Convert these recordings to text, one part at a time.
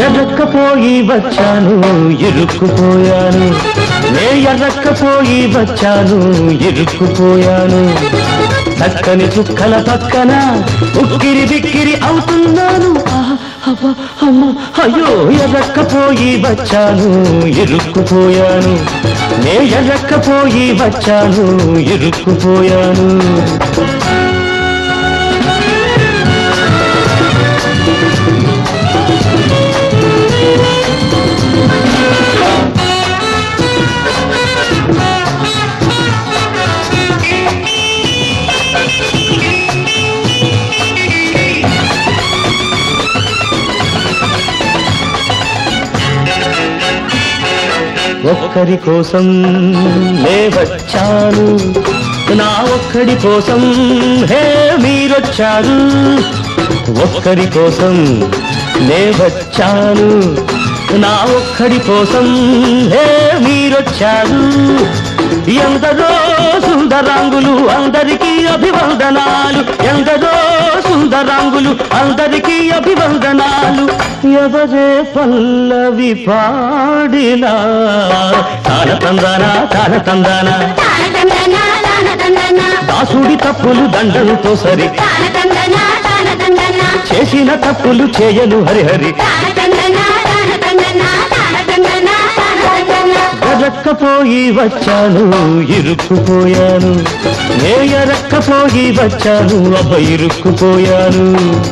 ఎర్రక్కపోయి వచ్చాను ఇరుక్కుపోయాను నే ఎర్రక్కపోయి వచ్చాను ఇరుక్కుపోయాను చక్కని చుక్కల పక్కన ఉక్కిరి బిక్కిరి అవుతున్నాను ఆహ్, అబ్బా, అమ్మ, అయ్యో ఎర్రక్కపోయి వచ్చాను ఇరుక్కుపోయాను నే ఎర్రక్కపోయి వచ్చాను ఇరుక్కుపోయాను ఒక్కరి కోసం నే వచ్చాను నా ఒక్కడి కోసం హే మీరొచ్చారు ఒక్కరి కోసం నే వచ్చాను నా ఒక్కడి కోసం హే మీరొచ్చారు ఎందరో సుందరాంగులు అందరికీ అభివందనాలు ఎందరో సుందరాంగులు అందరికీ అభివందనాలు ఎవరే పల్లవి పాడినా తాన తందానా తాన తందానా తానతందన తానతందన దాసుడి తప్పులు దండంతో సరి తానతందన తానతందన చేసిన తప్పులు చేయను హరిహరి తానతందన తానతందన తానతందన తానతందన ఎరక్కపోయి వచ్చాను ఇరుక్కుపోయాను నే ఎరక్కపోయి వచ్చాను అబ్బ ఇరుక్కుపోయాను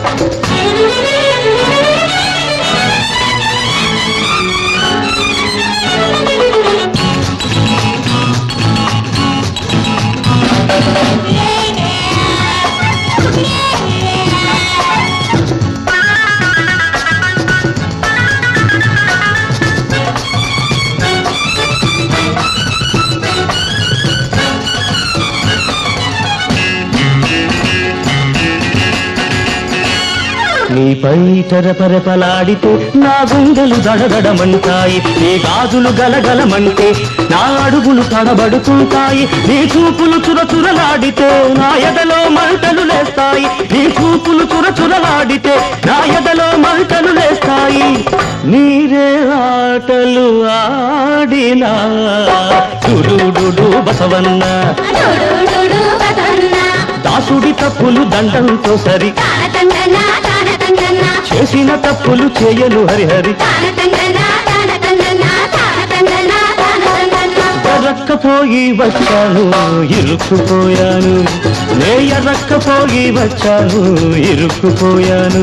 నీపై తెరపరెపలాడితే నా గుండెలు దడదడమంటాయి నీ గాజులు గలగలమంటే నా అడుగులు తడబడుతుంటాయి నీ చూపులు చురచురలాడితే నా ఎదలో మంటలు లేస్తాయి నీ చూపులు చురచురలాడితే నా ఎదలో మంటలు లేస్తాయి నీరే ఆటలు ఆడినా చురుడు బసవన్న డుడుడుడు బసన్న దాసుడి తప్పులు దండంతో సరి తానతందన తానతందన చేసిన తప్పులు చేయను హరిహరి తానతందన తానతందన తానతందన తానతందన ఎర్రక్కపోయి వచ్చాను ఇరుక్కుపోయాను నే ఎర్రక్కపోయి వచ్చాను ఇరుక్కుపోయాను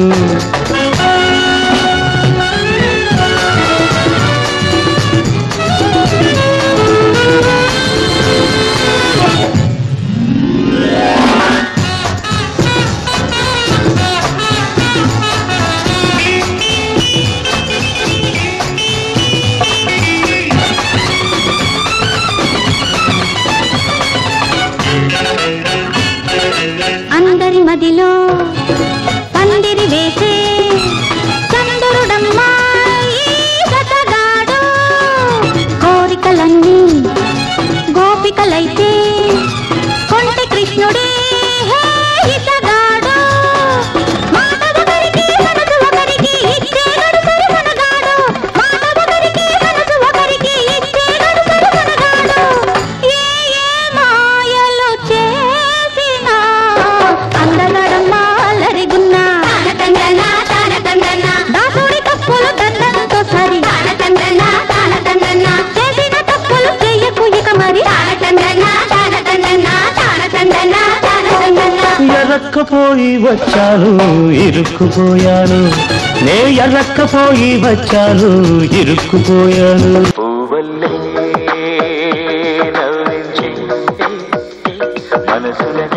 అందరి మదిలో పందిరి వేసే చంద్రుడమ్మా ఈ గతగాడు కోరికలన్నీ గోపికలైతే కొంటి కృష్ణుడే హే ఇతగాడు మాట ఒకరికి మనసు ఒకరికి ఇచ్చేగడు సరిసనగాడు మాట ఒకరికి మనసు ఒకరికి ఇచ్చేగడు సరిసనగాడు ఏ ఏ మాయలు చేసినా అందగడమ్మా అల్లరిగున్నా తానతందన తానతందన దాసుడి తప్పులు దండంతో సరి తానతందన తానతందన చేసిన తప్పులు చెయ్యకు ఇక మరి తానతందన తానతందన తానతందన తానతందన ఎర్రక్కపోయి వచ్చాను ఇరుక్కుపోయాను నే ఎర్రక్కపోయి వచ్చాను ఇరుక్కుపోయాను పువ్వల్లే నవ్వించి మనసులని